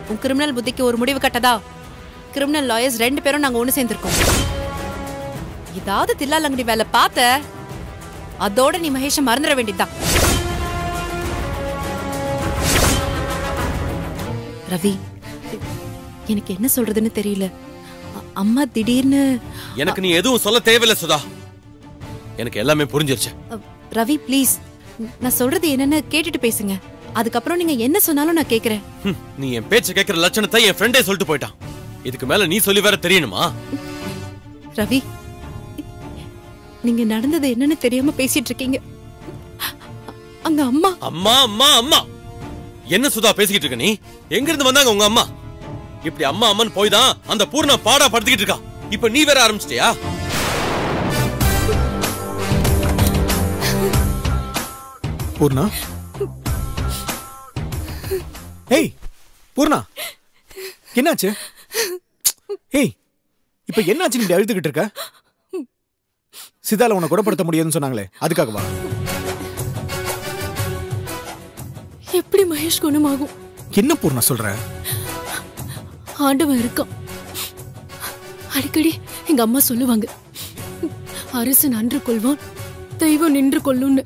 உன் கிரிமினல் புத்திக்கு ஒரு முடிவு கட்டதா கிரிமினல் லாயர்ஸ் ரெண்டு பேரும் நாங்க ஒண்ணு சேர்ந்திருக்கோம் ஏதாவது தில்லாலங்கடி வேலை பார்த்த அதோட நீ மகேஷ மறந்துட வேண்டியதுதான் ரவி எனக்கு என்ன சொல்றதுன்னு தெரியல அ- அம்மா திடீர்னு எனக்கு நீ எதுவும் சொல்ல தேவையில்ல சுதா எனக்கு எல்லாமே புரிஞ்சிருச்சு அ, ரவி ப்ளீஸ் நான் சொல்றது என்னன்னு கேட்டுட்டு பேசுங்க அதுக்கப்புறம் நீங்க என்ன சொன்னாலும் நான் கேக்குறேன் ஹம், நீ என் பேச்ச கேட்கிற லட்சணத்தை என் ஃப்ரெண்டே சொல்லிட்டு போயிட்டான் இதுக்கு மேல நீ சொல்லி வேற தெரியணுமா ரவி நீங்க நடந்தது என்னன்னு தெரியாம பேசிட்டு இருக்கீங்க அங்க அம்மா அம்மா அம்மா அம்மா என்ன சுதா பேசிக்கிட்டு இருக்க நீ எங்க இருந்து வந்தாங்க உங்க அம்மா இப்படி அம்மா அம்மன் போய் தான் அந்த பூர்ணா பாடா படுத்திக்கிட்டு இருக்கா இப்ப நீ வேற ஆரம்பிச்சிட்டியா பூர்ணா ஏய் பூர்ணா என்னாச்சு ஏய் இப்ப என்னாச்சு நீ இப்படி அழுதுகிட்டு இருக்க சிதால உன்னை குணப்படுத்த முடியாதுன்னு சொன்னாங்களே அதுக்காகவா எப்படி மகேஷ் குணமாகும் என்ன பூர்ணா சொல்ற ஆண்டவன் இருக்கான் அடிக்கடி எங்க அம்மா சொல்லுவாங்க அரசு நன்று கொள்வான் தெய்வம் நின்று கொள்ளும்னு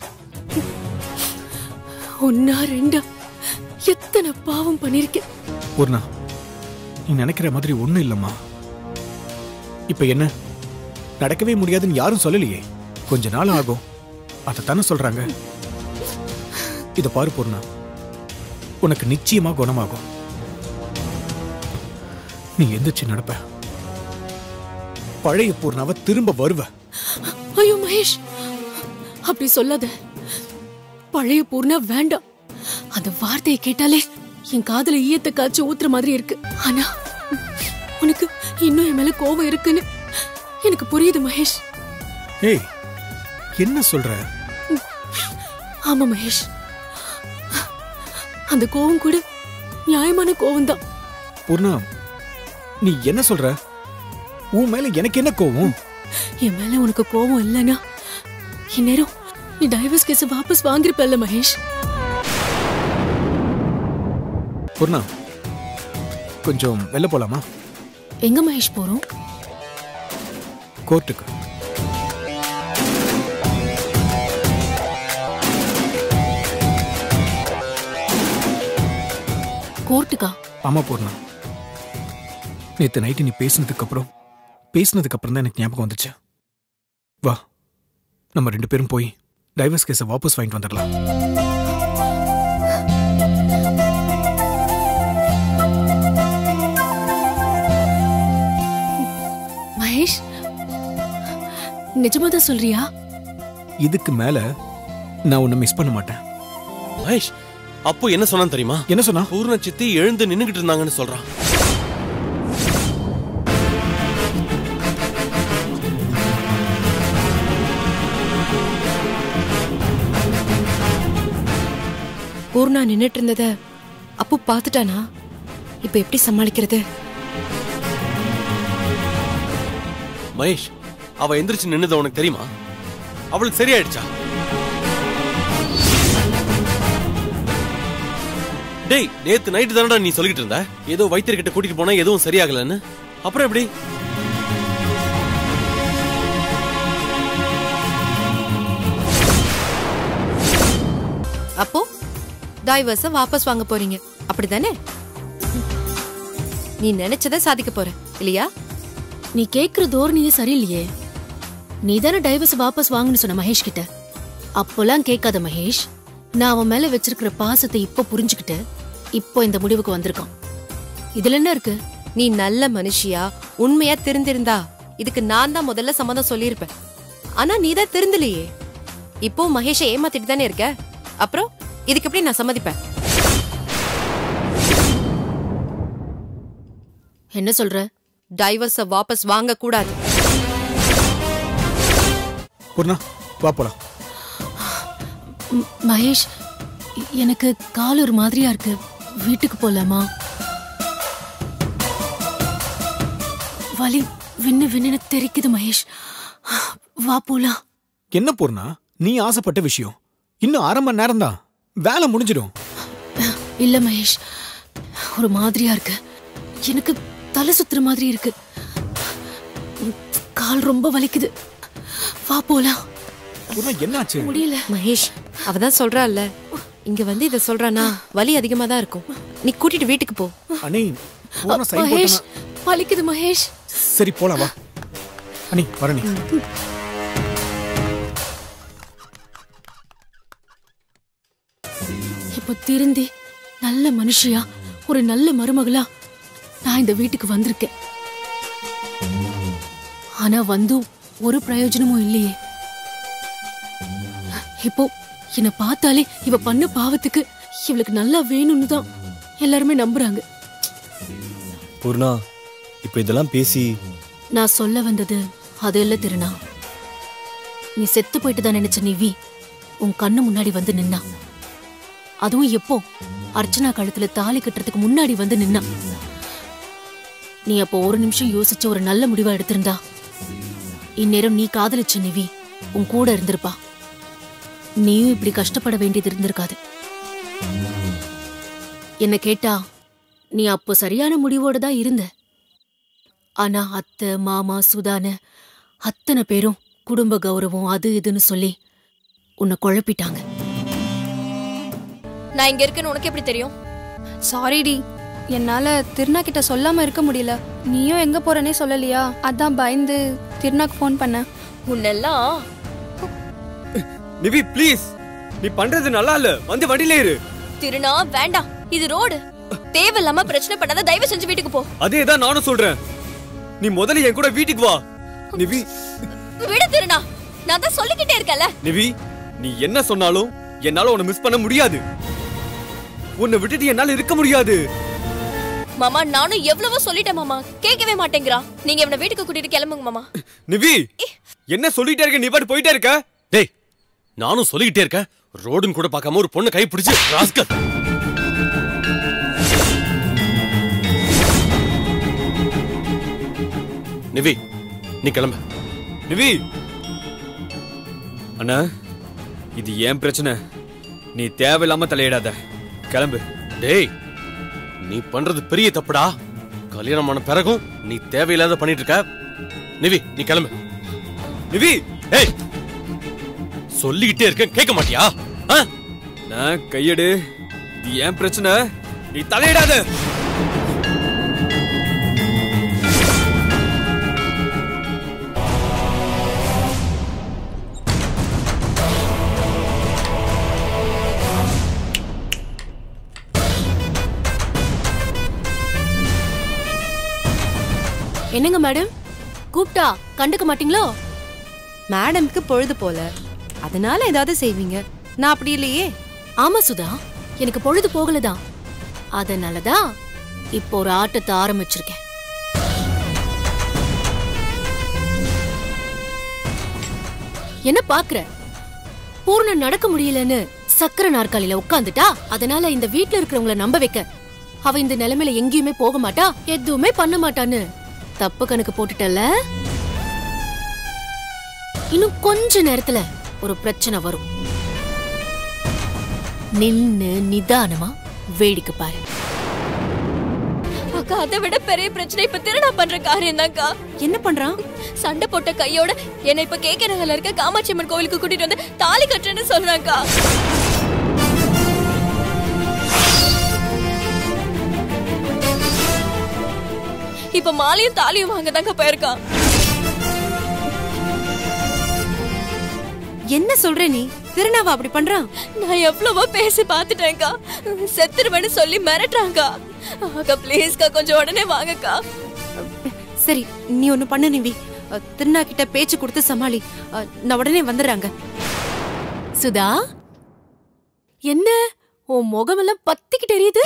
ஒன்னா ரெண்டா எத்தனை பாவம் பண்ணிருக்கேன் பூர்ணா நீ நினைக்கிற மாதிரி ஒண்ணும் இல்லம்மா இப்ப என்ன நடக்கவே முடியாதுன்னு யாரும் சொல்லலையே கொஞ்ச நாள் ஆகும் அதைத்தானே சொல்றாங்க இத பாரு பூர்ணா உனக்கு நிச்சயமா குணமாகும் நீ எந்திரிச்சு நடப்ப பழைய பூர்ணாவை திரும்ப வருவ ஐயோ மகேஷ் அப்படி சொல்லாத பழைய பூர்ணா வேண்டாம் அந்த வார்த்தையை கேட்டாலே என் காதுல ஈயத்தை காய்ச்சி ஊத்துற மாதிரி இருக்கு ஆனா உனக்கு இன்னும் என் மேல கோவம் இருக்குன்னு எனக்கு புரியுது மகேஷ் ஏய் என்ன சொல்ற ஆமா மகேஷ் அந்த கோவம் கூட நியாயமான கோவம் தான் பூர்ணா நீ என்ன சொல்ற உன் மேல எனக்கு என்ன கோவம் என் மேல உனக்கு கோவம் இல்லைன்னா இந்நேரம் நீ டைவர்ஸ் கேஸ் வாபஸ் வாங்கிருப்பல்ல மகேஷ் பூர்ணா கொஞ்சம் வெளில போலாமா எங்க மகேஷ் போறோம் கோர்ட்டுக்கு கோர்ட்டுக்கா ஆமா பூர்ணா நேத்து நைட்டு நீ பேசினதுக்கு அப்புறம் பேசினதுக்கு அப்புறம் தான் எனக்கு ஞாபகம் வந்துச்சு வா நம்ம ரெண்டு பேரும் போய் டைவர்ஸ் கேஸை வாபஸ் வாங்கிட்டு வந்துடலாம் மகேஷ் நிஜமா தான் சொல்றியா இதுக்கு மேல நான் உன்னை மிஸ் பண்ண மாட்டேன் மகேஷ் அப்போ என்ன சொன்னான் தெரியுமா என்ன சொன்னா பூர்ண சித்தி எழுந்து நின்னுகிட்டு இருந்தாங்கன்னு சொல்றான் பூர்ணா நின்னுட்டு இருந்தத அப்பு பாத்துட்டானா இப்ப எப்படி சமாளிக்கிறது மகேஷ் அவ எந்திரிச்சு நின்னது உனக்கு தெரியுமா அவளுக்கு சரியாயிடுச்சா டேய் நேத்து நைட்டு தானடா நீ சொல்லிட்டு இருந்த ஏதோ வைத்தியர்கிட்ட கூட்டிட்டு போனா எதுவும் சரியாகலன்னு அப்புறம் எப்படி அப்போ டைவர்ஸ வாபஸ் வாங்க போறீங்க அப்படிதானே நீ நினைச்சதை சாதிக்க போற இல்லையா நீ கேக்குற தோரணியே சரியில்லையே நீ தானே டைவர்ஸ் வாபஸ் வாங்கன்னு சொன்ன மகேஷ் கிட்ட அப்போலாம் கேட்காத மகேஷ் நான் அவன் மேல வச்சிருக்கிற பாசத்தை இப்ப புரிஞ்சுக்கிட்டு இப்போ இந்த முடிவுக்கு வந்திருக்கான் இதுல என்ன இருக்கு நீ நல்ல மனுஷியா உண்மையா தெரிந்திருந்தா இதுக்கு நான் தான் முதல்ல சம்மதம் சொல்லியிருப்பேன் ஆனா நீ தான் திருந்தலையே இப்போ மகேஷை ஏமாத்திட்டு தானே இருக்க அப்புறம் இதுக்கு எப்படி நான் சம்மதிப்பேன் என்ன சொல்ற டைவர்ஸ வாபஸ் வாங்க கூடாது பூர்ணா வா போலாம் ம், மகேஷ் எ- எனக்கு கால் ஒரு மாதிரியா இருக்கு வீட்டுக்கு போலாமா வலி விண்ணு விண்ணுன்னு தெரிக்குது மகேஷ் வா போலாம் என்ன பூர்ணா நீ ஆசைப்பட்ட விஷயம் இன்னும் அரை மணி நேரம் தான் வேலை முடிஞ்சிடும் இல்ல மகேஷ் ஒரு மாதிரியா இருக்கு எனக்கு தலை சுத்துற மாதிரி இருக்கு கால் ரொம்ப வலிக்குது வா போலாம் பூர்ணா என்னாச்சு முடியல மகேஷ் அவதான் சொல்றாள்ல இங்க வந்து இத சொல்றானா வலி அதிகமா தான் இருக்கும் நீ கூட்டிட்டு வீட்டுக்கு போ அண்ணே பூர்ணா சைன் மகேஷ் போட்டா வலிக்குது மகேஷ் சரி போலாம் வா அண்ணி வர நீ இப்போ திருந்தி நல்ல மனுஷியா ஒரு நல்ல மருமகளா நான் இந்த வீட்டுக்கு வந்திருக்கேன் ஆனா வந்தும் ஒரு பிரயோஜனமும் இல்லையே இப்போ என்னை பார்த்தாலே இவ பண்ண பாவத்துக்கு இவளுக்கு நல்லா வேணும்னு தான் எல்லாருமே நம்புறாங்க பூர்ணா இப்போ இதெல்லாம் பேசி நான் சொல்ல வந்தது அது இல்ல திருநா நீ செத்து போயிட்டு தான் நினைச்ச நிவி உன் கண்ணு முன்னாடி வந்து நின்னா அதுவும் எப்போ அர்ச்சனா கழுத்துல தாலி கட்டுறதுக்கு முன்னாடி வந்து நின்னா நீ அப்போ ஒரு நிமிஷம் யோசிச்சு ஒரு நல்ல முடிவா எடுத்திருந்தா இந்நேரம் நீ காதலிச்ச நிவி உன் கூட இருந்திருப்பா நீயும் இப்படி கஷ்டப்பட வேண்டியது இருந்திருக்காது என்ன கேட்டா நீ அப்போ சரியான முடிவோட தான் இருந்த ஆனா அத்தை மாமா சுதான அத்தனை பேரும் குடும்ப கௌரவம் அது இதுன்னு சொல்லி உன்னை குழப்பிட்டாங்க நான் இங்க இருக்கேன்னு உனக்கு எப்படி தெரியும் சாரிடி என்னால திருநா கிட்ட சொல்லாம இருக்க முடியல நீயும் எங்க போறேனே சொல்லலையா அதான் பயந்து திருநாக்கு ஃபோன் பண்ணேன் உன்னெல்லாம் நிவி ப்ளீஸ் நீ பண்றது நல்லா இல்ல வந்து வண்டியில இரு திருநா வேண்டாம் இது ரோடு தேவையில்லாம பிரச்சனை பண்ணாத தயவு செஞ்சு வீட்டுக்கு போ அதே தான் நானும் சொல்றேன் நீ முதல்ல என் கூட வீட்டுக்கு வா நிவி விடு திருநா நான் தான் சொல்லிக்கிட்டே இருக்கேன்ல நிவி நீ என்ன சொன்னாலும் என்னால உன்னை மிஸ் பண்ண முடியாது உன்னை விட்டுட்டு என்னால இருக்க முடியாது மாமா நானும் எவ்வளவோ சொல்லிட்டேன் மாமா கேட்கவே மாட்டேங்கிறா நீங்க இவனை வீட்டுக்கு கூட்டிட்டு கிளம்புங்க மாமா நிவி என்ன சொல்லிட்டே இருக்க நீ பாட்டு போயிட்டே இருக்க டேய் நானும் சொல்லிக்கிட்டே இருக்கேன் ரோடுன்னு கூட பார்க்காம ஒரு பொண்ணு கை பிடிச்சு ராஸ்கல் நிவி நீ கிளம்பு நிவி அண்ணா இது ஏன் பிரச்சனை நீ தேவையில்லாம தலையிடாத கிளம்பு டேய் நீ பண்றது பெரிய தப்புடா கல்யாணம் ஆன பிறகும் நீ தேவையில்லாத பண்ணிட்டு இருக்க நிவி நீ கிளம்பு நிவி ஏய் சொல்லிக்கிட்டே இருக்கேன் கேட்க மாட்டியா ஆ? நான் கையெடு இது ஏன் பிரச்சனை நீ தலையிடாத என்னங்க மேடம் கூப்பிட்டா கண்டுக்க மாட்டீங்களோ மேடம்க்கு பொழுது போல அதனால ஏதாவது செய்வீங்க நான் அப்படி இல்லையே ஆமா சுதா எனக்கு பொழுது போகலதான் அதனாலதான் இப்போ ஒரு ஆட்டத்தை ஆரம்பிச்சிருக்கேன் என்ன பாக்குற பூர்ணம் நடக்க முடியலன்னு சக்கர நாற்காலியில உட்காந்துட்டா அதனால இந்த வீட்ல இருக்கிறவங்கள நம்ப வைக்க அவ இந்த நிலைமையில எங்கேயுமே போக மாட்டா எதுவுமே பண்ண மாட்டான்னு தப்பு கணக்கு போட்டுட்டல இன்னும் கொஞ்ச நேரத்துல ஒரு பிரச்சனை வரும் நின்னு நிதானமா வேடிக்கை பாரு அக்கா அதை விட பெரிய பிரச்சனை இப்ப திருநா பண்ற காரியம் தான்க்கா என்ன பண்றான் சண்டை போட்ட கையோட என்னை இப்ப கேக்க நகர்ல இருக்க காமாட்சி அம்மன் கோவிலுக்கு கூட்டிட்டு வந்து தாலி கட்டுறேன்னு சொல்றாங்கக்கா இப்ப மாலையும் தாலியும் வாங்க தாங்க போயிருக்கான் என்ன சொல்ற நீ திருநாவா அப்படி பண்றான் நான் எவ்வளவோ பேசி பார்த்துட்டேன்க்கா செத்துருவேன்னு சொல்லி மிரட்டுறாங்கக்கா அக்கா ப்ளீஸ்க்கா கொஞ்சம் உடனே வாங்கக்கா சரி நீ ஒண்ணு பண்ணு நிவி அஹ், திருநா கிட்ட பேச்சு கொடுத்து சமாளி அஹ், நான் உடனே வந்துடுறாங்க சுதா என்ன உன் முகமெல்லாம் பத்திக்கிட்டு எரியுது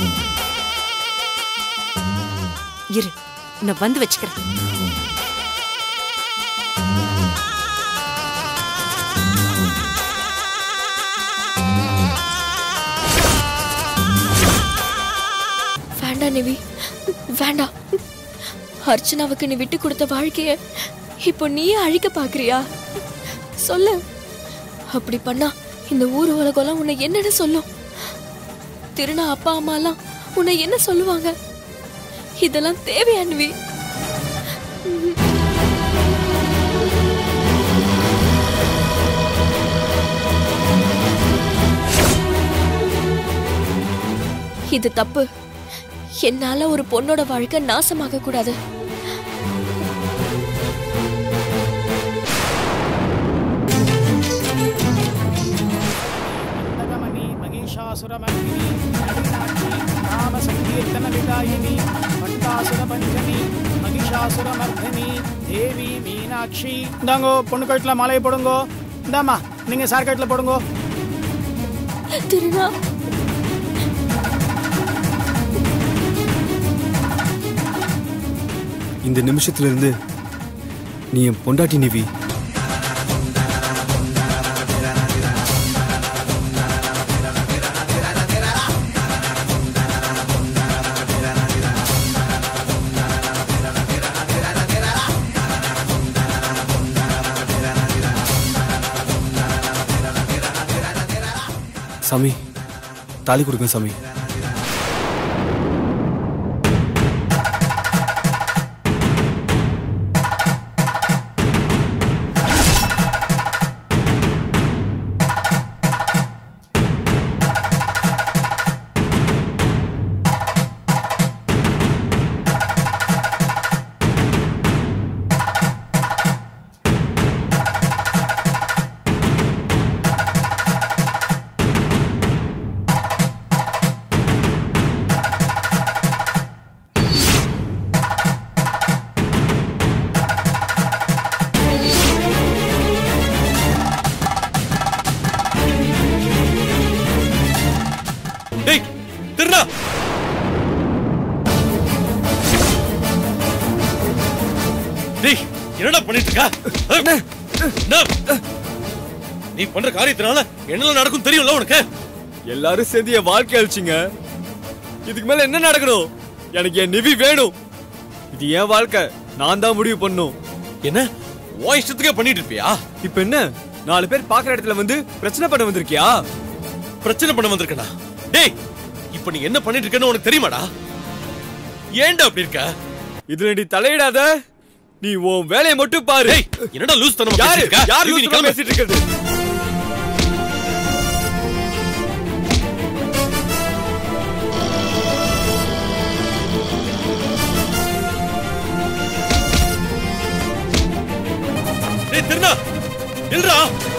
இரு நான் வந்து வச்சுக்கிறேன் வேண்டாம் நிவி வேண்டாம் அர்ச்சனாவுக்கு நீ விட்டு கொடுத்த வாழ்க்கைய இப்போ நீயே அழிக்க பாக்குறியா சொல்லு அப்படி பண்ணா இந்த ஊர் உலகம்லாம் உன்னை என்னன்னு சொல்லும் திருநா அப்பா அம்மாலாம் உன்னை என்ன சொல்லுவாங்க இதெல்லாம் தேவையா அன்வி இது தப்பு என்னால ஒரு பொண்ணோட வாழ்க்கை நாசமாக கூடாது नगमनि महिषासुरमर्दिनि रामसङ्कीर्तनविदायिनि பட்டாசுரபஞ்சனி மகிஷாசுரமர்தினி தேவி மீனாட்சி இந்தாங்கோ பொண்ணு கழுத்துல மாலையை போடுங்கோ இந்தாம்மா நீங்க சார் கழுத்துல போடுங்கோ திருநா இந்த நிமிஷத்துல இருந்து நீ என் பொண்டாட்டி நிவி சாமி தாலி கொடுங்க சாமி டேய் திருடா டேய் என்னடா பண்ணிட்டு இருக்க அஹ், என்ன? நீ பண்ற காரியத்தினால என்னெல்லாம் நடக்கும் தெரியும்ல உனக்கு எல்லாரும் சேர்ந்து என் வாழ்க்கை அழிச்சிங்க இதுக்கு மேல என்ன நடக்கணும் எனக்கு என் நிவி வேணும் இது என் வாழ்க்கை நான் தான் முடிவு பண்ணும் என்ன உன் இஷ்டத்துக்கே பண்ணிட்டு இருப்பியா இப்ப என்ன நாலு பேர் பாக்குற இடத்துல வந்து பிரச்சனை பண்ண வந்திருக்கியா பிரச்சனை பண்ண வந்திருக்கனா டேய் இப்ப நீ என்ன பண்ணிட்டு இருக்கன்னு உனக்கு தெரியுமாடா ஏன்டா அப்படி இருக்க இதுல நீ தலையிடாத நீ உன் வேலையை மட்டும் பாரு டேய் என்னடா லூஸ் தனமா யாரு பேசிட்டு இருக்க? யார் நீ லூசுத்தனமா கிளம்பு. பேசிட்டு இருக்கிறது டேய் திருடா நில்றா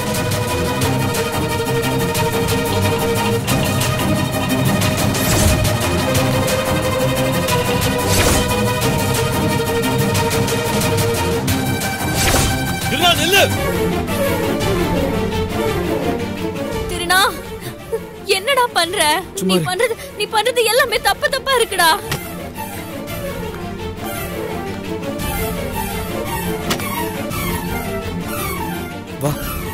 நில்றா நில்லு திருநா என்னடா பண்ற சும்மா நீ இரு. பண்றது நீ பண்றது எல்லாமே தப்பு தப்பா இருக்குடா வா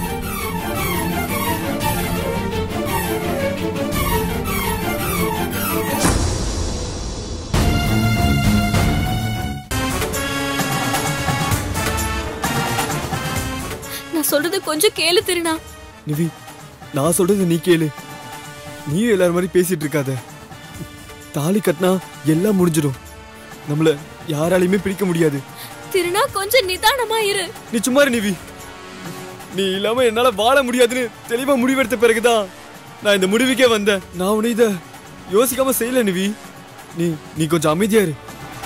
நான் சொல்றது கொஞ்சம் கேளு திருநா நிவி நான் சொல்றது நீ கேளு நீயும் எல்லாரும் மாதிரி பேசிட்டு இருக்காத தாலி கட்டினா எல்லாம் முடிஞ்சிடும் நம்மள யாராலையுமே பிடிக்க முடியாது திருநா கொஞ்சம் நிதானமா இரு நீ சும்மா இரு நிவி நீ இல்லாம என்னால வாழ முடியாதுன்னு தெளிவா முடிவெடுத்த பிறகுதான் நான் இந்த முடிவுக்கே வந்தேன் நான் உன்னை இத யோசிக்காம செய்யல நிவி நீ நீ கொஞ்சம் அமைதியா இரு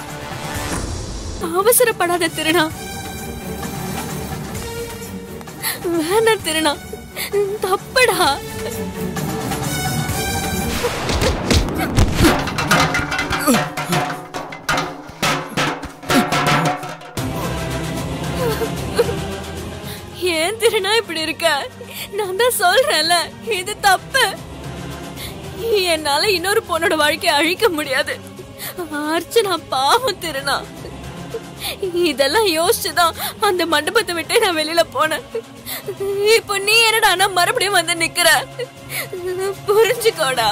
அவசரப்படாத திருநா வேணாம் திருநா தப்புடா ஏன் திருநா இப்படி இருக்க நான் தான் சொல்றேன்ல இது தப்பு என்னால இன்னொரு பொண்ணோட வாழ்க்கையை அழிக்க முடியாது அர்ச்சனா பாவம் திருநா இதெல்லாம் யோசிச்சுதான் அந்த மண்டபத்தை விட்டு நான் வெளியில போனேன் இப்போ நீ என்னடா மறுபடியும் வந்து நிக்கிற புரிஞ்சுக்கோடா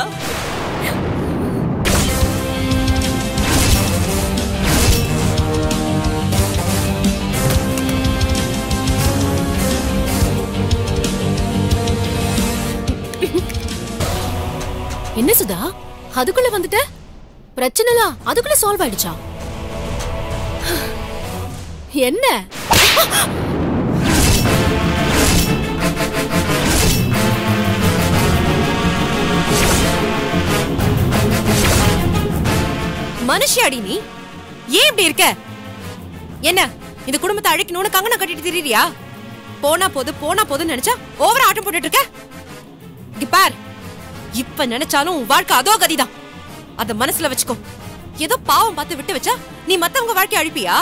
என்ன சுதா அதுக்குள்ள வந்துட்ட பிரச்சனைலாம் அதுக்குள்ள சால்வ் ஆயிடுச்சா என்ன மனுஷியாடி நீ ஏன் இப்படி இருக்க என்ன இந்த குடும்பத்தை அழிக்கணும்னு கங்கணம் கட்டிட்டு திரியறியா போனா போது போனா போதுன்னு நினைச்சா ஓவரா ஆட்டம் போட்டுட்டு இருக்க இங்க பார் இப்ப நினைச்சாலும் உன் வாழ்க்கை அதோ கதிதான் அத மனசுல வச்சுக்கோ ஏதோ பாவம் பார்த்து விட்டு வச்சா நீ மத்தவங்க வாழ்க்கை அழிப்பியா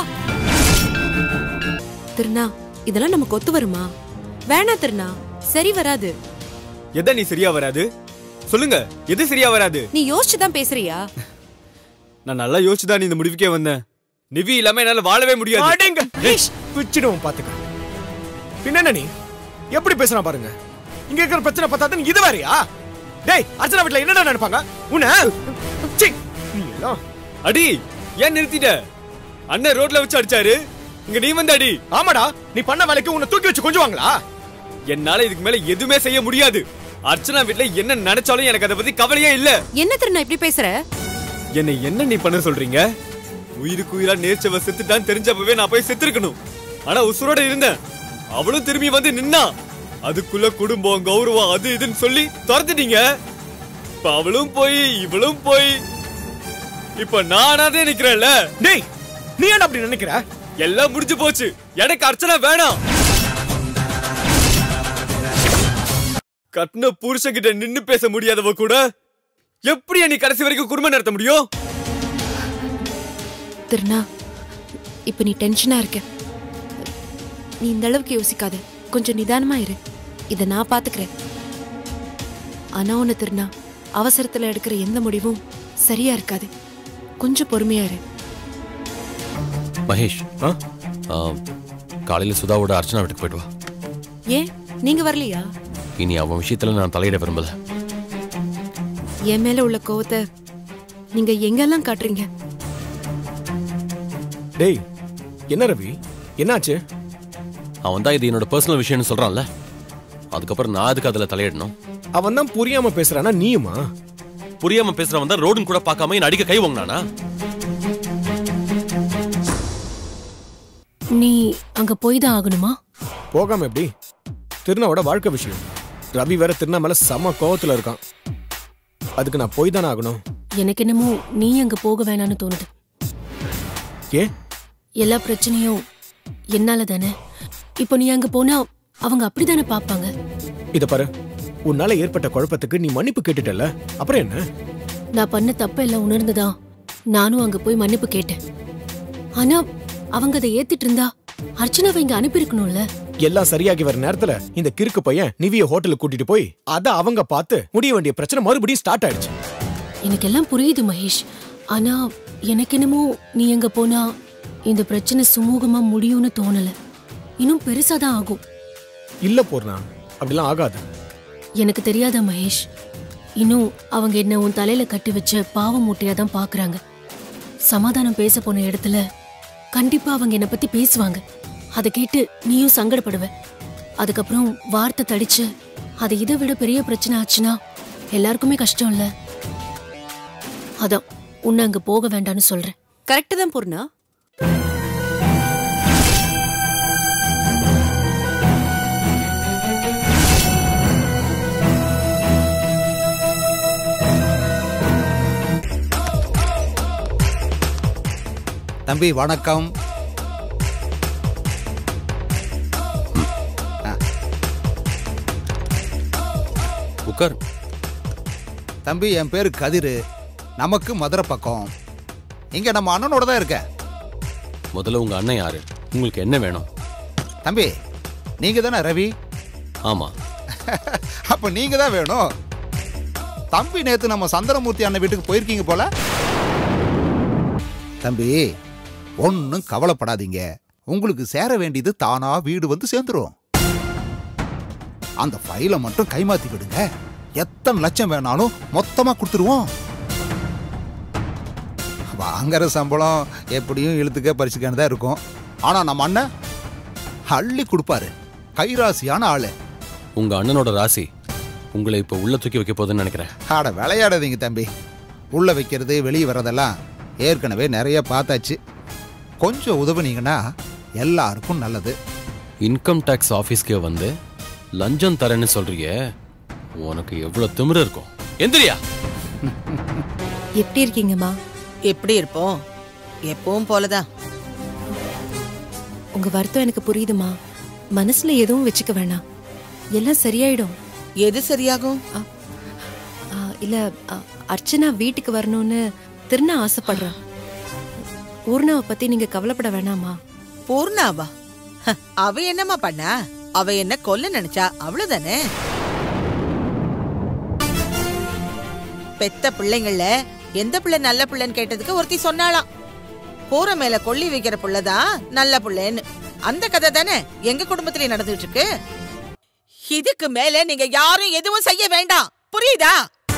திருநா இதெல்லாம் நமக்கு ஒத்து வருமா வேணா திருநா சரி வராது எதை நீ சரியா வராது சொல்லுங்க எது சரியா வராது நீ யோசிச்சு தான் பேசுறியா நான் நல்லா யோசிச்சுதான் நீ இந்த முடிவுக்கே வந்தேன் நிவி இல்லாம என்னால வாழவே முடியாது அடேங்க பிச்சிடுவோம் பாத்துக்க பின்ன நீ எப்படி பேசுறான் பாருங்க இங்க இருக்கிற பிரச்சனை பார்த்தாதான் இது வேறயா டேய் அர்ச்சனா வீட்ல என்னடா நினைப்பாங்க உன்ன சீ, நீ எல்லாம் அடி ஏன் நிறுத்திட்ட அண்ணன் ரோட்ல வச்சு அடிச்சாரு இங்க நீ வந்து அடி ஆமாடா நீ பண்ண வேலைக்கு உன்னை தூக்கி வச்சு கொஞ்சுவாங்களா என்னால இதுக்கு மேல எதுவுமே செய்ய முடியாது அர்ச்சனா வீட்ல என்ன நினைச்சாலும் எனக்கு அதை பத்தி கவலையே இல்ல என்ன திருநா இப்படி பேசுற என்னை என்ன நீ பண்ண சொல்றீங்க உயிருக்கு உயிரா நேர்ச்சவ செத்துட்டான்னு தெரிஞ்சப்பவே நான் போய் செத்துருக்கணும் ஆனா உசுரோட இருந்தேன் அவளும் திரும்பி வந்து நின்னா அதுக்குள்ள குடும்பம் கௌரவம் அது இதுன்னு சொல்லி துரத்துட்டீங்க இப்ப அவளும் போய் இவளும் போய் இப்ப நானாதே நிக்கிறேன்ல டேய் நீ என்ன அப்படி நினைக்கிற எல்லாம் முடிஞ்சு போச்சு எனக்கு அர்ச்சனா வேணாம் கட்டின புருஷன்கிட்ட நின்னு பேச முடியாதவ கூட எப்படி நீ கடைசி வரைக்கும் குடும்பம் நடத்த முடியும் திருநா இப்ப நீ டென்ஷனா இருக்க நீ இந்த அளவுக்கு யோசிக்காத கொஞ்சம் நிதானமா இரு இத நான் பாத்துக்கிறேன் ஆனா ஒண்ணு திருநா அவசரத்துல எடுக்கிற எந்த முடிவும் சரியா இருக்காது கொஞ்சம் பொறுமையா இரு மகேஷ் ஆ? ஆ, காலையில சுதாவோட அர்ச்சனா வீட்டுக்கு போயிட்டு வா ஏன் நீங்க வரலையா இனி அவன் விஷயத்துல நான் தலையிட விரும்பல என் மேல உள்ள கோவத்தை நீங்க எங்கெல்லாம் காட்டுறீங்க டேய் என்ன ரவி என்னாச்சு அவன் தான் இது என்னோட பர்சனல் விஷயம்னு சொல்றான்ல அதுக்கப்புறம் நான் அதுக்கு அதுல தலையிடணும் அவன் தான் புரியாம பேசுறானா நீயுமா புரியாம பேசுறவன் தான் ரோடுன்னு கூட பார்க்காம என்ன அடிக்க கை வாங்கினானா நீ அங்க போய் தான் ஆகணுமா போகாம எப்படி திருநாவோட வாழ்க்கை விஷயம் ரவி வேற திருநா மேல செம கோவத்துல இருக்கான் அதுக்கு நான் போய் தானே ஆகணும் எனக்கு என்னமோ நீ அங்க போக வேணாம்னு தோணுது ஏன் எல்லா பிரச்சனையும் என்னால தானே இப்போ நீ அங்க போனா அவங்க அப்படிதானே பாப்பாங்க இத பாரு உன்னால ஏற்பட்ட குழப்பத்துக்கு நீ மன்னிப்பு கேட்டுட்டல அப்புறம் என்ன நான் பண்ண தப்ப எல்லாம் உணர்ந்துதான் நானும் அங்க போய் மன்னிப்பு கேட்டேன் ஆனா அவங்க அதை ஏத்திட்டு இருந்தா அர்ச்சனாவை இங்க அனுப்பியிருக்கணும்ல எல்லாம் சரியாகி வர நேரத்துல இந்த கிறுக்கு பையன் நிவிய ஹோட்டலுக்கு கூட்டிட்டு போய் அத அவங்க பார்த்து முடிய வேண்டிய பிரச்சனை மறுபடியும் ஸ்டார்ட் ஆயிடுச்சு எனக்கு எல்லாம் புரியுது மகேஷ் ஆனா எனக்கு என்னமோ நீ அங்க போனா இந்த பிரச்சனை சுமூகமா முடியும்னு தோணல இன்னும் பெருசாதான் ஆகும் இல்ல பூர்ணா அப்படிலாம் ஆகாது எனக்கு தெரியாதா மகேஷ் இன்னும் அவங்க என்ன உன் தலையில கட்டி வச்ச பாவ மூட்டையா தான் பாக்குறாங்க சமாதானம் பேச போன இடத்துல கண்டிப்பா அவங்க என்ன பத்தி பேசுவாங்க அதை கேட்டு நீயும் சங்கடப்படுவ அதுக்கப்புறம் வார்த்தை தடிச்சு அது இதை விட பெரிய பிரச்சனை ஆச்சுன்னா எல்லாருக்குமே கஷ்டம் இல்ல அதான் உன்னை அங்க போக வேண்டாம்னு சொல்றேன் கரெக்ட் தான் பூர்ணா தம்பி வணக்கம் உட்கார் தம்பி என் பேரு கதிரு நமக்கு மதுரை பக்கம் இங்க நம்ம அண்ணனோட தான் இருக்க முதல்ல உங்க அண்ணன் யாரு உங்களுக்கு என்ன வேணும் தம்பி நீங்க தானே ரவி ஆமா அப்ப நீங்க தான் வேணும் தம்பி நேத்து நம்ம சந்திரமூர்த்தி அண்ணன் வீட்டுக்கு போயிருக்கீங்க போல தம்பி ஒன்னும் கவலைப்படாதீங்க உங்களுக்கு சேர வேண்டியது தானா வீடு வந்து சேர்ந்துரும் அந்த ஃபைலை மட்டும் கைமாத்தி விடுங்க எத்தனை லட்சம் வேணாலும் மொத்தமா கொடுத்துருவோம் வாங்குற சம்பளம் எப்படியும் இழுத்துக்க பறிச்சுக்கான தான் இருக்கும் ஆனா நம்ம அண்ணன் அள்ளி கொடுப்பாரு கைராசியான ஆளு உங்க அண்ணனோட ராசி உங்களை இப்ப உள்ள தூக்கி வைக்க போகுதுன்னு நினைக்கிறேன் ஆட விளையாடாதீங்க தம்பி உள்ள வைக்கிறது வெளியே வர்றதெல்லாம் ஏற்கனவே நிறைய பார்த்தாச்சு கொஞ்சம் உதவுனீங்கன்னா எல்லாருக்கும் நல்லது இன்கம் டேக்ஸ் ஆபீஸ்க்கே வந்து லஞ்சம் தரேன்னு சொல்றியே உனக்கு எவ்வளவு திமிரு இருக்கும் எந்திரியா எப்படி இருக்கீங்கம்மா எப்படி இருப்போம் எப்பவும் போலதான் உங்க வருத்தம் எனக்கு புரியுதுமா மனசுல எதுவும் வச்சுக்க வேணாம் எல்லாம் சரியாயிடும் எது சரியாகும் ஆ, இல்ல ஆ, அர்ச்சனா வீட்டுக்கு வரணும்னு திருநா ஆசைப்படுறேன் பூர்ணாவை பத்தி நீங்க கவலைப்பட வேணாமா பூர்ணாவா ஹ, அவ என்னம்மா பண்ணா அவ என்ன கொல்ல நினைச்சா அவ்வளவுதானே பெத்த பிள்ளைங்கள எந்த பிள்ளை நல்ல பிள்ளைன்னு கேட்டதுக்கு ஒருத்தி சொன்னாளாம் கூரை மேல கொள்ளி வைக்கிற புள்ளதான் நல்ல பிள்ளைன்னு அந்த கதை தானே எங்க குடும்பத்திலே நடந்துட்டு இருக்கு இதுக்கு மேல நீங்க யாரும் எதுவும் செய்ய வேண்டாம் புரியுதா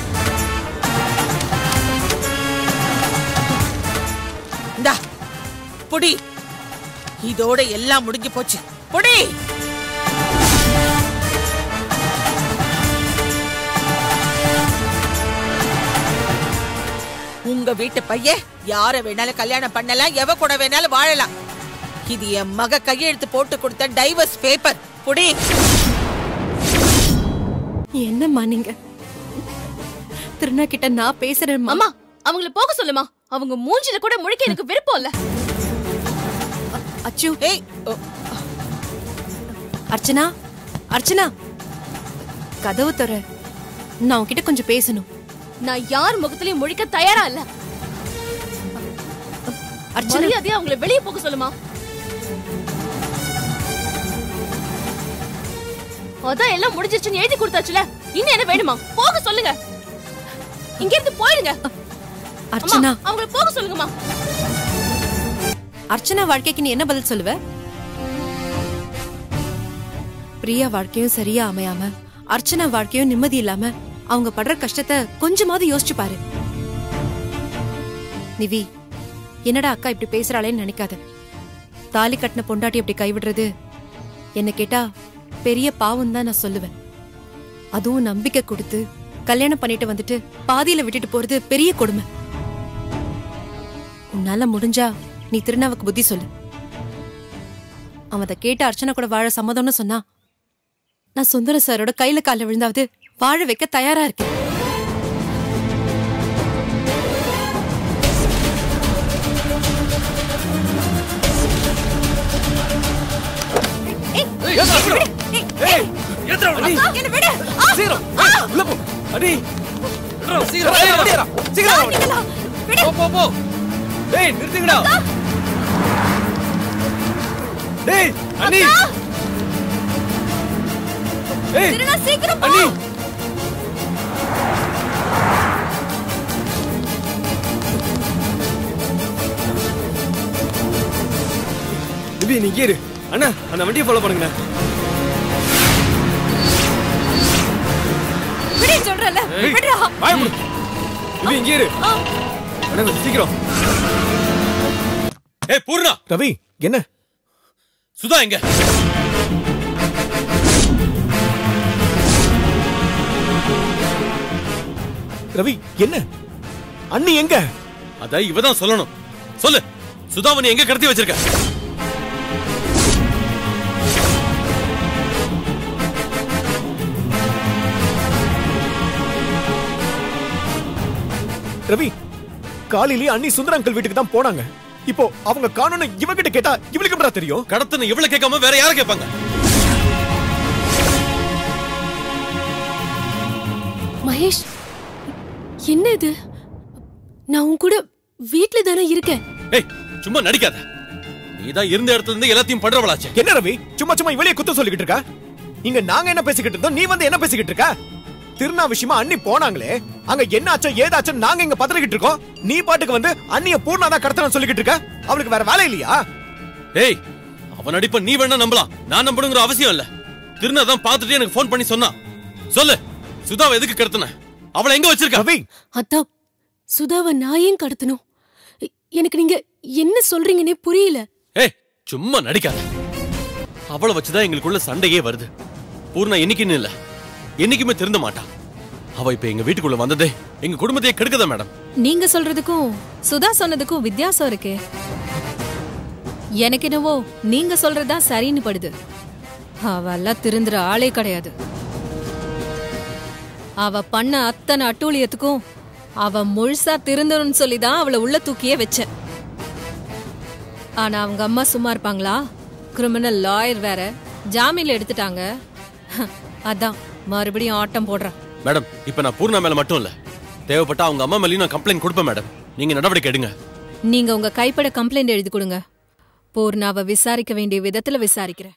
இந்தா புடி இதோட எல்லாம் முடிஞ்சு போச்சு புடி உங்க வீட்டு பையன் யார வேணாலும் கல்யாணம் பண்ணலாம் எவ கூட வேணாலும் வாழலாம் இது என் மக கையெழுத்து போட்டு கொடுத்த டைவர்ஸ் பேப்பர் புடி என்னம்மா நீங்க திருநா கிட்ட நான் பேசுறேன் அம்மா அவங்கள போக சொல்லுமா அவங்க மூஞ்சில கூட முழிக்க எனக்கு விருப்பம் இல்ல அச்சு ஏய் ஓ, அர்ச்சனா அர்ச்சனா கதவு தர நான் உன்கிட்ட கொஞ்சம் பேசணும் நான் யார் முகத்திலயும் முழிக்க தயாரா இல்ல அர்ச்சனா மரியாதையா அவங்கள வெளிய போக சொல்லுமா அதான் எல்லாம் முடிஞ்சிருச்சுன்னு எழுதி கொடுத்தாச்சுல இன்னும் என்ன வேணுமா போக சொல்லுங்க இங்க இருந்து போயிடுங்க அம்மா அர்ச்சனா அவங்கள போக சொல்லுங்கம்மா அர்ச்சனா வாழ்க்கைக்கு நீ என்ன பதில் சொல்லுவ பிரியா வாழ்க்கையும் சரியா அமையாம அர்ச்சனா வாழ்க்கையும் நிம்மதி இல்லாம அவங்க படுற கஷ்டத்தை கொஞ்சமாவது யோசிச்சு பாரு நிவி என்னடா அக்கா இப்படி பேசுறாளேன்னு நினைக்காத தாலி கட்டின பொண்டாட்டி அப்படி கைவிடுறது என்ன கேட்டா பெரிய பாவம் தான் நான் சொல்லுவேன் அதுவும் நம்பிக்கை கொடுத்து கல்யாணம் பண்ணிட்டு வந்துட்டு பாதியில விட்டுட்டு போறது பெரிய கொடுமை உன்னால முடிஞ்சா நீ திருநாவுக்கு புத்தி சொல்லு அவன் அதை கேட்டு அர்ச்சனா கூட வாழ சம்மதம்னு சொன்னா நான் சுந்தர சாரோட கையில கால விழுந்தாவது வாழ வைக்க தயாரா இருக்கேன் என்ன விடு சீக்கிரம் ஏய், உள்ள போ அடி சீக்கிரம் சீக்கிரம் சீக்கிரம் போ போ போ டேய் நிறுத்துங்கடா டேய் அண்ணி டேய் சீக்கிரம் போ. அண்ணி திவ்யா நீ இங்கே இரு அண்ணா அந்த வண்டியை ஃபாலோ பண்ணுங்க விடு சொல்றல விடுடா வாய மூடு திவ்யா இங்கே இரு அண்ணா கொஞ்சம் சீக்கிரம் ஏய் பூர்ணா ரவி என்ன சுதா எங்க ரவி என்ன அண்ணி எங்க அத இவ தான் சொல்லணும் சொல்லு சுதாவை நீ எங்க கடத்தி வச்சிருக்க ரவி காலையிலேயே அண்ணி சுந்தர அங்கிள் வீட்டுக்கு தான் போனாங்க இப்போ அவங்க காணும்னு இவகிட்ட கேட்டா இவளுக்கு எப்படா தெரியும் கடத்துன இவ்வளவு கேட்காம வேற யார கேட்பாங்க மகேஷ் என்ன இது நான் உன் கூட வீட்ல தானே இருக்கேன் ஏய் சும்மா நடிக்காத நீ தான் இருந்த இடத்துல இருந்து எல்லாத்தையும் பண்றவளாச்சே என்ன ரவி சும்மா சும்மா இவளையே குத்த சொல்லிக்கிட்டு இருக்கா இங்க நாங்க என்ன பேசிக்கிட்டு இருந்தோம் நீ வந்து என்ன பேசிக்கிட்டு இருக்க திருநா விஷயமா அண்ணி போனாங்களே அங்க என்ன ஆச்சோ ஏதாச்சோ நாங்க இங்க பதறிக்கிட்டு இருக்கோம் நீ பாட்டுக்கு வந்து அண்ணிய பூர்ணா தான் கடத்தணும் சொல்லிக்கிட்டு இருக்க அவளுக்கு வேற வேலை இல்லையா ஏய் அவன் நடிப்ப நீ வேணா நம்பலாம் நான் நம்பணுங்கிற அவசியம் இல்ல திருநா தான் பார்த்துட்டு எனக்கு ஃபோன் பண்ணி சொன்னான் சொல்லு சுதாவை எதுக்கு கடத்தின அவளை எங்க வச்சிருக்க ரவி அதான் சுதாவை நான் ஏன் கடத்தணும் எ- எனக்கு நீங்க என்ன சொல்றீங்கன்னே புரியல ஏய் சும்மா நடிக்காத அவளை வச்சுதான் எங்களுக்குள்ள சண்டையே வருது பூர்ணா என்னைக்குன்னு இல்ல என்னைக்குமே திருந்த மாட்டான் அவ இப்ப எங்க வீட்டுக்குள்ள வந்ததே எங்க குடும்பத்தையே கெடுக்கதா மேடம் நீங்க சொல்றதுக்கும் சுதா சொன்னதுக்கும் வித்தியாசம் இருக்கே எனக்கு என்னவோ நீங்க சொல்றதா சரின்னு படுது அவெல்லாம் திருந்துற ஆளே கிடையாது அவ பண்ண அத்தனை அட்டூழியத்துக்கும் அவ முழுசா திருந்தணும்னு சொல்லி தான் அவளை உள்ள தூக்கியே வச்சேன் ஆனா அவங்க அம்மா சும்மா இருப்பாங்களா கிரிமினல் லாயர் வேற ஜாமீன்ல எடுத்துட்டாங்க அதான் மறுபடியும் ஆட்டம் போடுறான் மேடம் இப்ப நான் பூர்ணா மேல மட்டும் இல்ல தேவைப்பட்டா அவங்க அம்மா மேலயும் நான் கம்ப்ளைண்ட் கொடுப்பேன் மேடம் நீங்க நடவடிக்கை எடுங்க நீங்க உங்க கைப்பட கம்ப்ளைண்ட் எழுதி கொடுங்க பூர்ணாவை விசாரிக்க வேண்டிய விதத்துல விசாரிக்கிறேன்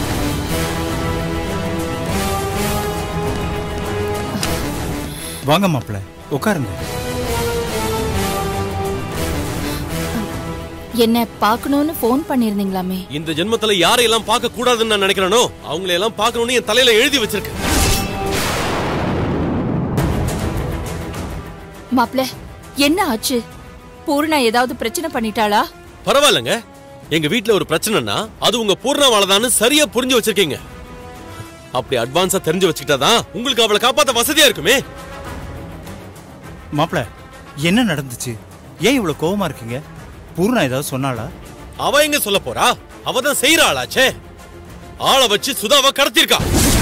வாங்க மாப்பிள்ள உட்காருங்க என்ன பார்க்கணும்னு ஃபோன் பண்ணிருந்தீங்களாமே இந்த ஜென்மத்துல யாரையெல்லாம் பார்க்க கூடாதுன்னு நான் நினைக்கிறேனோ அவங்களை எல்லாம் பார்க்கணும்னு என் தலையில எழுதி வச்சிருக்கேன் மாப்ள என்ன ஆச்சு பூர்ணா ஏதாவது பிரச்சனை பண்ணிட்டாளா பரவாயில்லங்க எங்க வீட்ல ஒரு பிரச்சனைனா அது உங்க பூர்ணாவாலதான்னு சரியா புரிஞ்சு வச்சிருக்கீங்க அப்படி அட்வான்ஸா தெரிஞ்சு வச்சுக்கிட்டாதான் உங்களுக்கு அவளை காப்பாத்த வசதியா இருக்குமே மாப்பிள்ள என்ன நடந்துச்சு ஏன் இவ்வளவு கோவமா இருக்கீங்க பூர்ணா ஏதாவது சொன்னாளா அவ எங்க சொல்ல போறா அவ தான் செய்யற ஆளாச்சே ஆளை வச்சு சுதாவை கடத்திருக்கா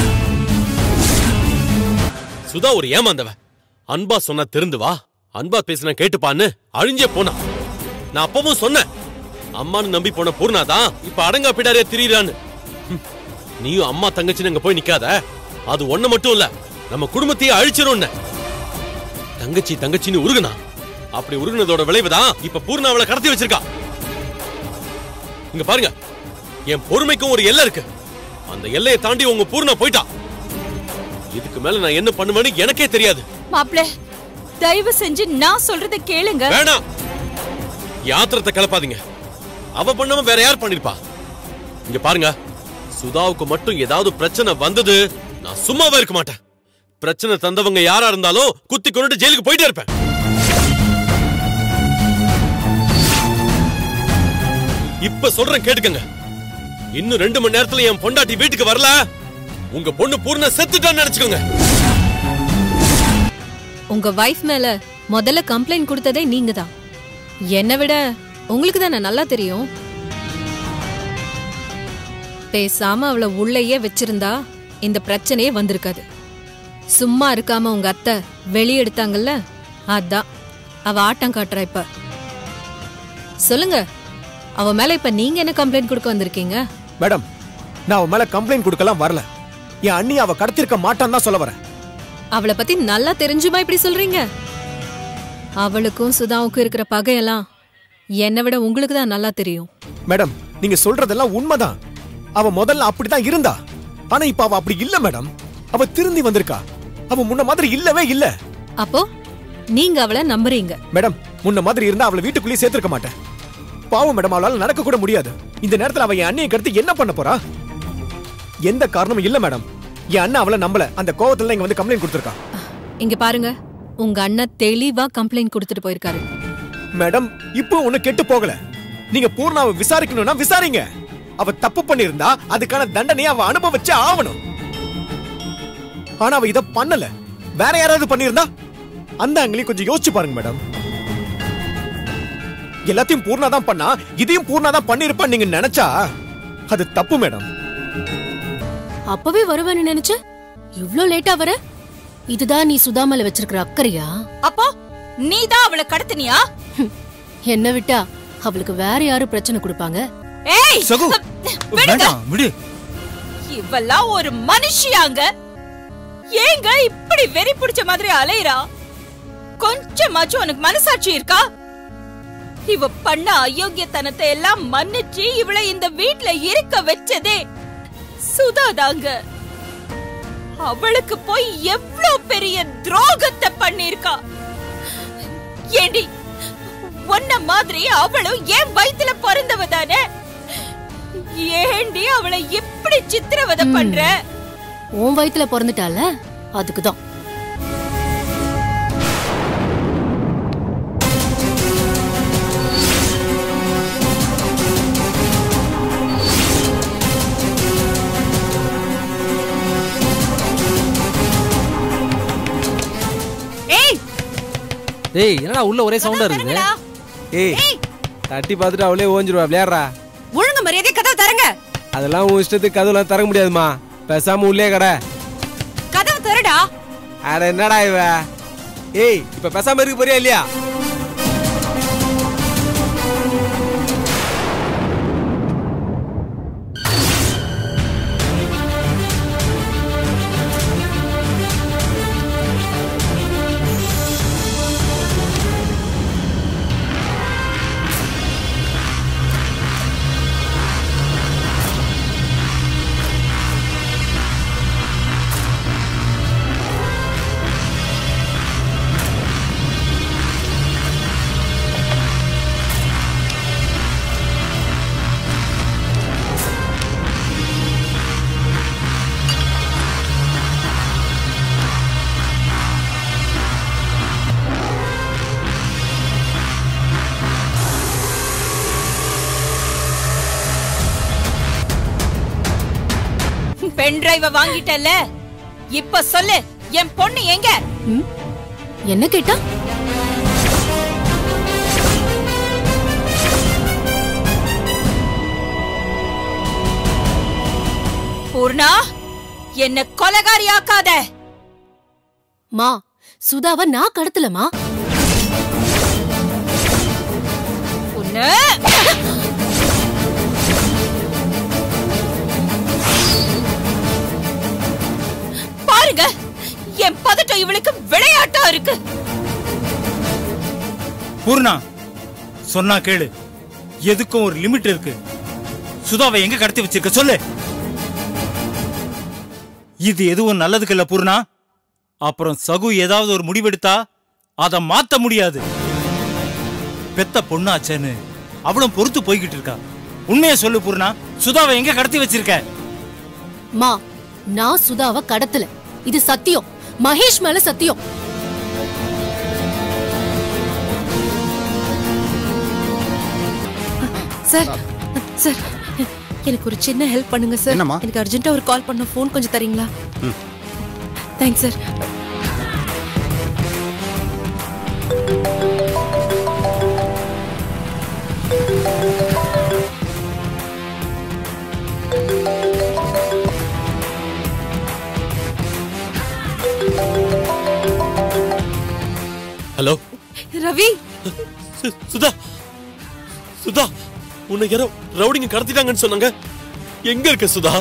சுதா ஒரு ஏமாந்தவ அன்பா சொன்னா திருந்து வா அன்பா பேசினா கேட்டுப்பான்னு அழிஞ்சே போனா நான் அப்பவும் சொன்னேன் அம்மான்னு நம்பி போன பூர்ணா தான் இப்ப அடங்கா பிடாரியா திரியறான்னு ஹம், நீயும் அம்மா தங்கச்சின்னு அங்க போய் நிக்காத அது ஒண்ணு மட்டும் இல்ல நம்ம குடும்பத்தையே அழிச்சிரும் தங்கச்சி தங்கச்சின்னு உருகுனா அப்படி உருகுனதோட விளைவுதான் இப்ப பூர்ணா அவளை கடத்தி வச்சிருக்கா இங்க பாருங்க என் பொறுமைக்கும் ஒரு எல்லை இருக்கு அந்த எல்லையை தாண்டி உங்க பூர்ணா போயிட்டா இதுக்கு மேல நான் என்ன பண்ணுவேன்னு எனக்கே தெரியாது மாப்ள தயவு செஞ்சு நான் சொல்றத கேளுங்க வேணாம் யாத்திரத்தை கிளப்பாதீங்க அவ பண்ணாம வேற யார் பண்ணிருப்பா இங்க பாருங்க சுதாவுக்கு மட்டும் ஏதாவது பிரச்சனை வந்தது நான் சும்மாவே இருக்க மாட்டேன் பிரச்சனை தந்தவங்க யாரா இருந்தாலும் குத்தி கொண்டுட்டு ஜெயிலுக்கு போயிட்டே இருப்பேன் இப்ப சொல்றேன் கேட்டுக்கங்க இன்னும் ரெண்டு மணி நேரத்துல என் பொண்டாட்டி வீட்டுக்கு வரல உங்க பொண்ணு பூர்ண செத்துட்டான்னு நினைச்சுக்கோங்க உங்க வைஃப் மேல முதல்ல கம்ப்ளைண்ட் கொடுத்ததே நீங்க தான் என்னை விட உங்களுக்கு தானே நல்லா தெரியும் பேசாம அவளை உள்ளேயே வச்சிருந்தா இந்த பிரச்சனையே வந்திருக்காது சும்மா இருக்காம உங்க அத்தை வெளியெடுத்தாங்கல்ல அதான் அவ ஆட்டம் காட்டுறா இப்ப சொல்லுங்க அவ மேல இப்ப நீங்க என்ன கம்ப்ளைண்ட் கொடுக்க வந்திருக்கீங்க மேடம் நான் அவன் மேல கம்ப்ளைண்ட் கொடுக்கலாம் வரல என் அண்ணி அவ கடத்திருக்க மாட்டான்னு தான் சொல்ல வரேன் அவளை பத்தி நல்லா தெரிஞ்சுமா இப்படி சொல்றீங்க அவளுக்கும் சுதாவுக்கும் இருக்கிற பகையெல்லாம் என்னை விட உங்களுக்கு தான் நல்லா தெரியும் மேடம் நீங்க சொல்றதெல்லாம் உண்மைதான் அவ முதல்ல அப்படிதான் இருந்தா ஆனா இப்ப அவ அப்படி இல்ல மேடம் அவ திருந்தி வந்திருக்கா அவ முன்ன மாதிரி இல்லவே இல்ல அப்போ நீங்க அவளை நம்புறீங்க மேடம் முன்ன மாதிரி இருந்தா அவளை வீட்டுக்குள்ளேயே சேர்த்திருக்க மாட்டேன் பாவம் மேடம் அவளால நடக்க கூட முடியாது இந்த நேரத்துல அவ என் அண்ணியை கடத்தி என்ன பண்ண போறா எந்த காரணமும் இல்ல மேடம் என் அண்ணன் அவளை நம்பல அந்த கோவத்துல இங்க வந்து கம்ப்ளைண்ட் கொடுத்திருக்கா இங்க பாருங்க உங்க அண்ணன் தெளிவா கம்ப்ளைண்ட் கொடுத்துட்டு போயிருக்காரு மேடம் இப்போ ஒண்ணு கெட்டு போகல நீங்க பூர்ணாவை விசாரிக்கணும்னா விசாரிங்க அவ தப்பு பண்ணிருந்தா அதுக்கான தண்டனையை அவ அனுபவிச்சு ஆவணும் ஆனா அவ இத பண்ணல வேற யாராவது பண்ணிருந்தா அந்த ஆங்கிலையும் கொஞ்சம் யோசிச்சு பாருங்க மேடம் எல்லாத்தையும் பூர்ணா தான் பண்ணா இதையும் பூர்ணா தான் பண்ணிருப்பான்னு நீங்க நினைச்சா அது தப்பு மேடம் அப்பவே வருவேன்னு நினைச்ச இவ்ளோ லேட்டா வர இதுதான் நீ சுதாமல வச்சிருக்கிற அக்கறையா அப்போ நீ தான் அவளை கடத்தினியா என்ன விட்டா அவளுக்கு வேற யாரு பிரச்சனை கொடுப்பாங்க ஏய் சகு விடுங்க. வேண்டாம் விடு இவெல்லாம் ஒரு மனுஷியாங்க ஏங்க இப்படி வெறி பிடிச்ச மாதிரி அலையறா கொஞ்சமாச்சும் உனக்கு மனசாட்சி இருக்கா இவ பண்ண அயோக்கியத்தனத்தை எல்லாம் மன்னிச்சு இவளை இந்த வீட்ல இருக்க வச்சதே சுதாதாங்க அவளுக்கு போய் எவ்ளோ பெரிய துரோகத்தை பண்ணிருக்கா ஏண்டி உன்ன மாதிரி அவளும் என் வயித்துல பிறந்தவ தானே ஏண்டி அவளை எப்படி சித்திரவதை பண்ற உன் வயித்துல பிறந்துட்டால அதுக்குதான் ஏய் என்னடா உள்ள ஒரே சவுண்டா இருக்குது ஏய் தட்டி பார்த்துட்டு அவளே ஓஞ்சிருவா விளையாடுறா ஒழுங்கு மரியாதை கதவு தரங்க அதெல்லாம் உன் இஷ்டத்துக்கு கதவுலாம் திறக்க முடியாதுமா பேசாம உள்ளே கடை கதவு தரடா அட என்னடா இவ ஏய் இப்ப பேசாம இருக்க போறியா இல்லையா பென் டிரைவ வாங்கிட்டல்ல இப்ப சொல்லு என் பொண்ணு எங்க என்ன கேட்டா பூர்ணா என்ன கொலகாரி ஆக்காத மா சுதாவை நான் கடத்தலமா உன்ன பாருங்க என் பதட்டம் இவளுக்கு விளையாட்டா இருக்கு பூர்ணா சொன்னா கேளு எதுக்கும் ஒரு லிமிட் இருக்கு சுதாவை எங்க கடத்தி வச்சிருக்க சொல்லு இது எதுவும் நல்லதுக்கு இல்ல பூர்ணா அப்புறம் சகு ஏதாவது ஒரு முடிவெடுத்தா அதை மாத்த முடியாது பெத்த பொண்ணாச்சேன்னு அவளும் பொறுத்து போய்கிட்டு இருக்கா உண்மையை சொல்லு பூர்ணா சுதாவை எங்க கடத்தி வச்சிருக்க மா நான் சுதாவை கடத்தல இது சத்தியம் மகேஷ் மேல சத்தியம் சார் சார் எனக்கு ஒரு சின்ன ஹெல்ப் பண்ணுங்க சார் என்னம்மா? எனக்கு அர்ஜென்ட்டா ஒரு கால் பண்ண ஃபோன் கொஞ்சம் தரீங்களா ம். தேங்க்ஸ் சார் ஹலோ ரவி சு- சுதா சுதா உன்னை யாரோ ரவுடிங்க கடத்திட்டாங்கன்னு சொன்னாங்க எங்க இருக்க சுதா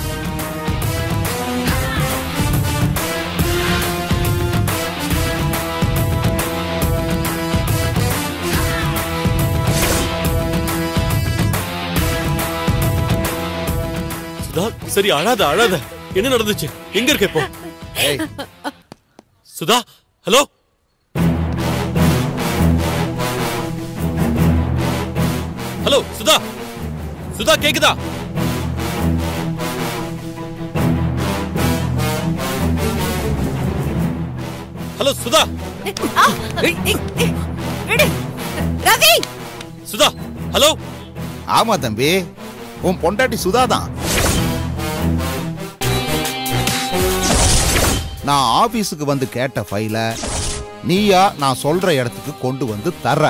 சுதா சரி அழாத அழாத என்ன நடந்துச்சு எங்க இருக்க இப்போ சுதா ஹலோ ஹலோ சுதா சுதா கேக்குதா ஹலோ சுதா ரவி சுதா ஹலோ ஆமா தம்பி உன் பொண்டாட்டி சுதா தான் நான் ஆபீஸுக்கு வந்து கேட்ட ஃபைல நீயா நான் சொல்ற இடத்துக்கு கொண்டு வந்து தர்ற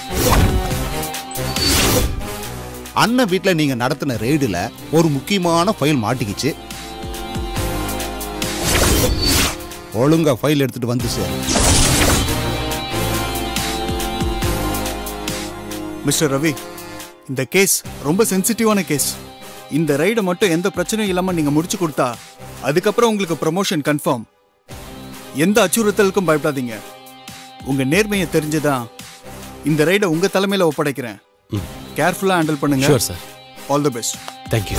அண்ணன் வீட்ல நீங்க நடத்தின ரெய்டுல ஒரு முக்கியமான ஃபைல் மாட்டிக்கிச்சு ஒழுங்கா ஃபைல் எடுத்துட்டு வந்து சார் மிஸ்டர் ரவி இந்த கேஸ் ரொம்ப சென்சிட்டிவான கேஸ் இந்த ரைடை மட்டும் எந்த பிரச்சனையும் இல்லாம நீங்க முடிச்சு கொடுத்தா அதுக்கப்புறம் உங்களுக்கு ப்ரமோஷன் கன்ஃபார்ம் எந்த அச்சுறுத்தலுக்கும் பயப்படாதீங்க உங்க நேர்மையை தெரிஞ்சுதான் இந்த ரைடை உங்க தலைமையில ஒப்படைக்கிறேன் கேர்ஃபுல்லா ஹேண்டில் பண்ணுங்க Sure, sir. All the best thank you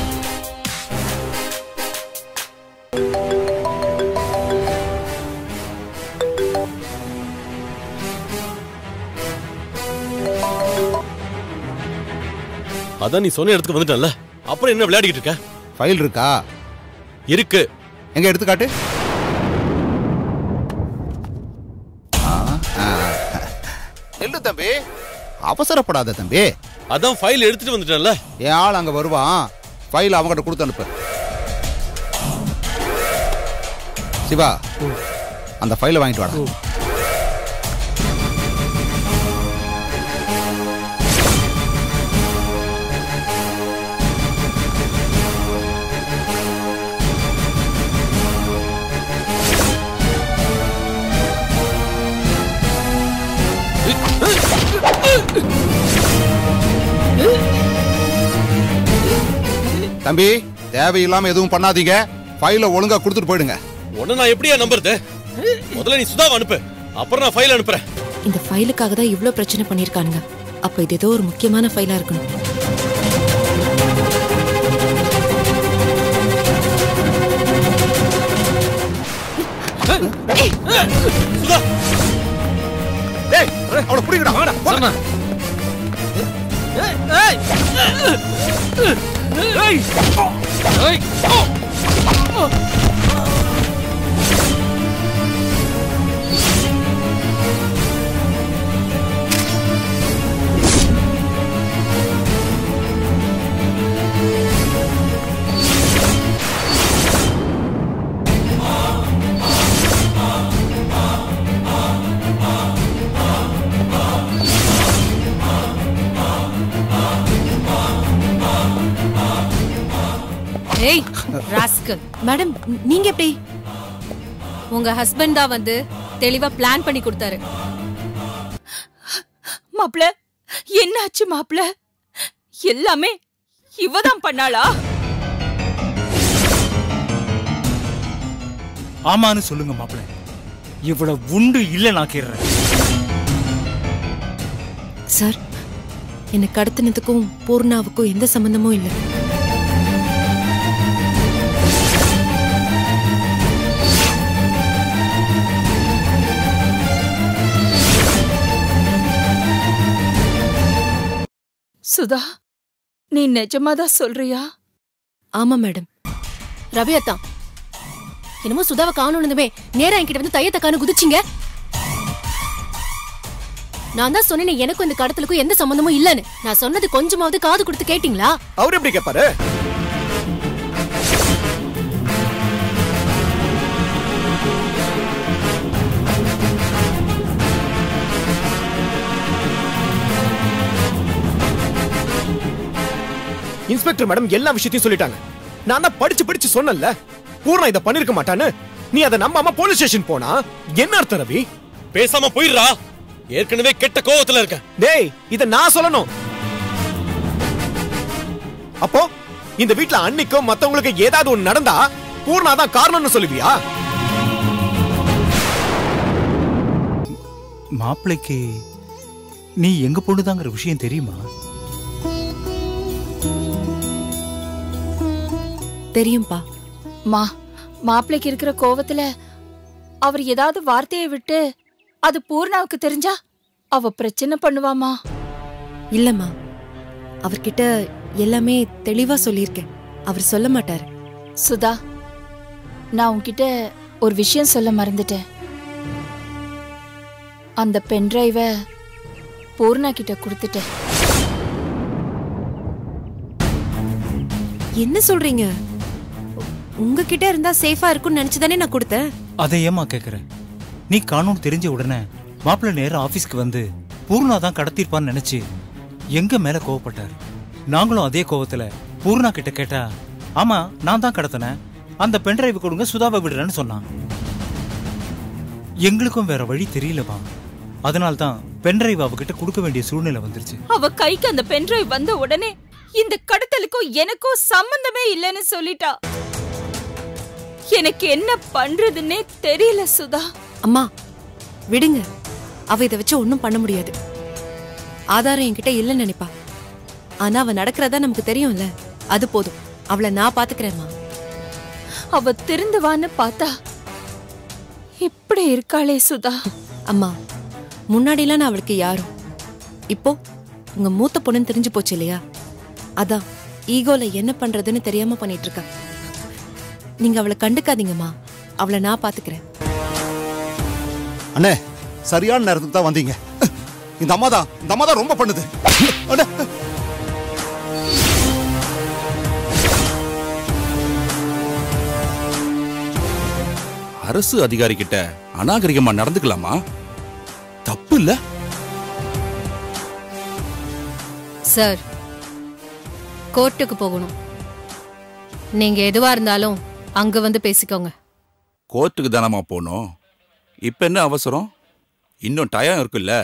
அதான் நீ சொன்ன இடத்துக்கு வந்துட்டல அப்புறம் என்ன விளையாடிட்டு இருக்க ஃபைல் இருக்கா இருக்கு எங்க எடுத்து காட்டு இல்ல தம்பி அவசரப்படாத தம்பி அதான் ஃபைல் எடுத்துட்டு வந்துட்டேன்ல என் ஆள் அங்க வருவான் ஃபைல் அவங்ககிட்ட கொடுத்து அனுப்பு சிவா அந்த ஃபைலை வாங்கிட்டு வாடா தம்பி தேவையில்லாம எதுவும் பண்ணாதீங்க ஃபைல ஒழுங்கா கொடுத்துட்டு போயிடுங்க உன்னை நான் எப்படியா நம்புறது முதல்ல நீ சுதாவை அனுப்பு அப்புறம் நான் ஃபைல் அனுப்புறேன் இந்த ஃபைலுக்காக தான் இவ்ளோ பிரச்சனை பண்ணிருக்கானுங்க அப்ப இது ஏதோ ஒரு முக்கியமான ஃபைலா இருக்கணும் சுதா டேய் அவளை புடிங்கடா வாடா போடா. ஏய் ராஸ்கல் மேடம் நீங்க எப்படி உங்க ஹஸ்பண்ட் தான் வந்து தெளிவா பிளான் பண்ணி கொடுத்தாரு மாப்ள என்னாச்சு மாப்ள எல்லாமே இவதான் பண்ணாளா ஆமான்னு சொல்லுங்க மாப்பிள்ள இவ்வளவு உண்டு இல்ல நான் கேடுறேன் சார் என்னை கடத்தினதுக்கும் பூர்ணாவுக்கும் எந்த சம்பந்தமும் இல்லை சுதா நீ நிஜமாதான் சொல்றியா ஆமா மேடம் ரவி அத்தா என்னமோ சுதாவை காணணுமே நேரா என்கிட்ட வந்து தையத்தக்கான குதிச்சிங்க நான் தான் சொன்னேன் எனக்கும் இந்த கடத்தலுக்கும் எந்த சம்பந்தமும் இல்லைன்னு நான் சொன்னது கொஞ்சமாவது காது கொடுத்து கேட்டீங்களா அவர் எப்படி கேட்பாரு இன்ஸ்பெக்டர் மேடம் எல்லா விஷயத்தையும் சொல்லிட்டாங்க நான் தான் படிச்சு படிச்சு சொன்னேன்ல பூர்ணா இதை பண்ணிருக்க மாட்டான்னு நீ அதை நம்பாம போலீஸ் ஸ்டேஷன் போனா என்ன அர்த்தம் ரவி பேசாம போயிடுறா ஏற்கனவே கெட்ட கோவத்துல இருக்கேன் டேய் இத நான் சொல்லணும் அப்போ இந்த வீட்ல அன்னைக்கும் மத்தவங்களுக்கு ஏதாவது ஒண்ணு நடந்தா பூர்ணா தான் காரணம்னு சொல்லுவியா மாப்பிள்ளைக்கு நீ எங்க பொண்ணுதாங்கிற விஷயம் தெரியுமா தெரியும்பா மா மாப்பிள்ளைக்கு இருக்கிற கோவத்துல அவர் ஏதாவது வார்த்தையை விட்டு அது பூர்ணாவுக்கு தெரிஞ்சா அவ பிரச்சனை பண்ணுவாமா இல்லம்மா அவர்கிட்ட எல்லாமே தெளிவா சொல்லியிருக்கேன் அவர் சொல்ல மாட்டாரு சுதா நான் உன்கிட்ட ஒரு விஷயம் சொல்ல மறந்துட்டேன் அந்த பென்டிரைவ பூர்ணா கிட்ட கொடுத்துட்டேன் என்ன சொல்றீங்க உங்ககிட்ட இருந்தா சேஃபா இருக்கும்னு நினைச்சுதானே நான் கொடுத்தேன் அதை ஏமா கேக்குற நீ காணோம் தெரிஞ்ச உடனே மாப்பிள்ளை நேரம் ஆபீஸ்க்கு வந்து பூர்ணா தான் கடத்திருப்பான்னு நினைச்சு எங்க மேல கோவப்பட்டாரு நாங்களும் அதே கோவத்துல பூர்ணா கிட்ட கேட்டா ஆமா நான் தான் கடத்தினேன் அந்த பென்டிரைவ் கொடுங்க சுதாவை விடுறேன்னு சொன்னான் எங்களுக்கும் வேற வழி தெரியலமா அதனால தான் பென்டிரைவ் அவகிட்ட கொடுக்க வேண்டிய சூழ்நிலை வந்துருச்சு அவ கைக்கு அந்த பென்டிரைவ் வந்த உடனே இந்த கடத்தலுக்கும் எனக்கும் சம்பந்தமே இல்லைன்னு சொல்லிட்டா எனக்கு என்ன பண்றதுன்னே தெரியல சுதா அம்மா விடுங்க அவ இதை வச்சு ஒண்ணும் பண்ண முடியாது ஆதாரம் என்கிட்ட இல்லைன்னு நினைப்பா ஆனா அவ நடக்கிறதா நமக்கு தெரியும்ல அது போதும் அவளை நான் பாத்துக்கிறேம்மா அவ திருந்துவான்னு பார்த்தா இப்படி இருக்காளே சுதா அம்மா முன்னாடிலாம் நான் அவளுக்கு யாரும் இப்போ உங்க மூத்த பொண்ணுன்னு தெரிஞ்சு போச்சு இல்லையா அதான் ஈகோல என்ன பண்றதுன்னு தெரியாம பண்ணிட்டு இருக்கா நீங்க அவளை கண்டுக்காதீங்கம்மா அவளை நான் பாத்துக்கிறேன் அண்ணே சரியான நேரத்துக்கு தான் வந்தீங்க இந்த அம்மா தான் இந்த அம்மா தான் ரொம்ப பண்ணுது அண்ணே அரசு அதிகாரி கிட்ட அநாகரிகமா நடந்துக்கலாமா தப்பு இல்ல சார் கோர்ட்டுக்கு போகணும் நீங்க எதுவா இருந்தாலும் அங்க வந்து பேசிக்கோங்க கோர்ட்டுக்கு தானமா போனோம் இப்ப என்ன அவசரம் இன்னும் டயம் இருக்குல்ல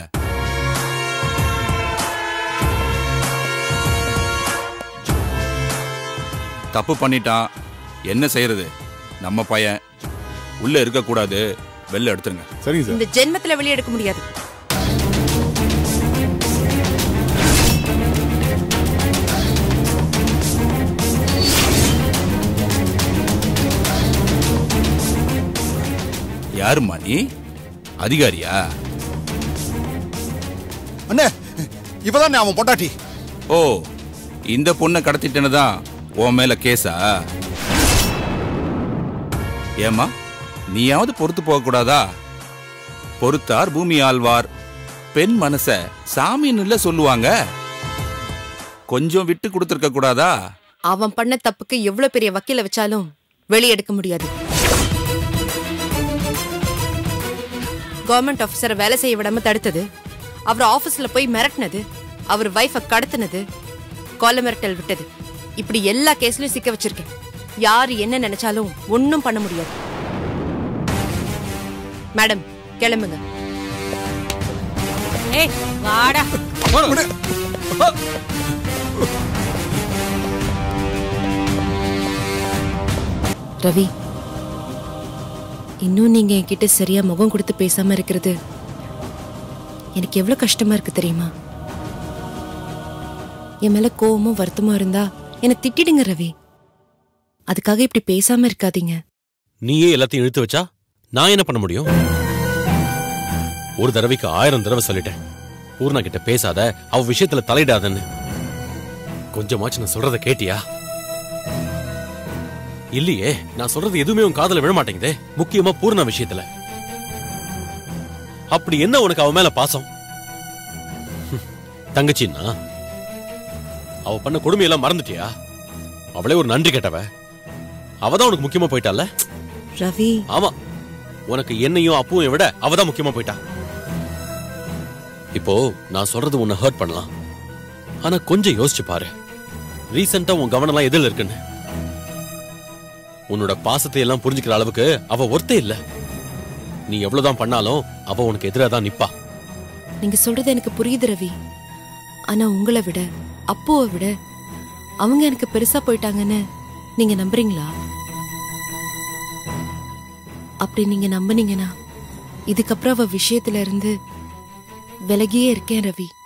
தப்பு பண்ணிட்டான் என்ன செய்யறது நம்ம பையன் உள்ள இருக்கக்கூடாது வெளில எடுத்துருங்க சரிங்க இந்த ஜென்மத்துல வெளியே எடுக்க முடியாது யாரும்மா நீ அதிகாரியா அண்ணே இவதான் அவன் பொண்டாட்டி ஓ இந்த பொண்ணை கடத்திட்டேன்னு தான் உன் மேல கேஸா ஏமா நீயாவது பொறுத்து போக கூடாதா பொறுத்தார் பூமி ஆழ்வார் பெண் மனச சாமின்னு இல்ல சொல்லுவாங்க கொஞ்சம் விட்டு கொடுத்துருக்க கூடாதா அவன் பண்ண தப்புக்கு எவ்வளவு பெரிய வக்கீல வச்சாலும் வெளியே எடுக்க முடியாது கவர்மெண்ட் ஆபீசரை வேலை செய்ய விடாம தடுத்தது அவர் ஆபீஸ்ல போய் மிரட்டினது அவர் வைஃப கடத்தினது கொலை மிரட்டல் விட்டது இப்படி எல்லா கேஸ்லயும் சிக்க வச்சிருக்கேன் யாரு என்ன நினைச்சாலும் ஒண்ணும் பண்ண முடியாது மேடம் கிளம்புங்க ஏய் வாடா ரவி இன்னும் நீங்க என்கிட்ட சரியா முகம் கொடுத்து பேசாம இருக்கிறது எனக்கு எவ்வளவு கஷ்டமா இருக்கு தெரியுமா என் மேல கோவமும் வருத்தமும் இருந்தா என்னை திட்டிடுங்க ரவி அதுக்காக இப்படி பேசாம இருக்காதீங்க நீயே எல்லாத்தையும் இழுத்து வச்சா நான் என்ன பண்ண முடியும் ஒரு தடவைக்கு ஆயிரம் தடவை சொல்லிட்டேன் பூர்ணா கிட்ட பேசாத அவ விஷயத்துல தலையிடாதன்னு கொஞ்சமாச்சு நான் சொல்றத கேட்டியா இல்லையே நான் சொல்றது எதுவுமே உன் காதுல விழ மாட்டேங்குதே முக்கியமா பூர்ணா விஷயத்துல அப்படி என்ன உனக்கு அவ மேல பாசம் ஹம், தங்கச்சின்னா அவ பண்ண கொடுமையெல்லாம் மறந்துட்டியா அவளே ஒரு நன்றி கேட்டவ அவதான் உனக்கு முக்கியமா போயிட்டால ரவி ஆமா உனக்கு என்னையும் அப்புவும் விட அவதான் முக்கியமா போயிட்டா இப்போ நான் சொல்றது உன்னை ஹர்ட் பண்ணலாம் ஆனா கொஞ்சம் யோசிச்சு பாரு ரீசெண்டா உன் கவனம்லாம் எதில் இருக்குன்னு உன்னோட பாசத்தை எல்லாம் புரிஞ்சுக்கிற அளவுக்கு அவ ஒருத்தே இல்ல நீ எவ்வளவுதான் பண்ணாலும் அவ உனக்கு எதிராக தான் நிப்பா நீங்க சொல்றது எனக்கு புரியுது ரவி ஆனா உங்களை விட அப்புவை விட அவங்க எனக்கு பெருசா போயிட்டாங்கன்னு நீங்க நம்புறீங்களா அப்படி நீங்க நம்புனீங்கன்னா இதுக்கப்புறம் அவ விஷயத்துல இருந்து விலகியே இருக்கேன் ரவி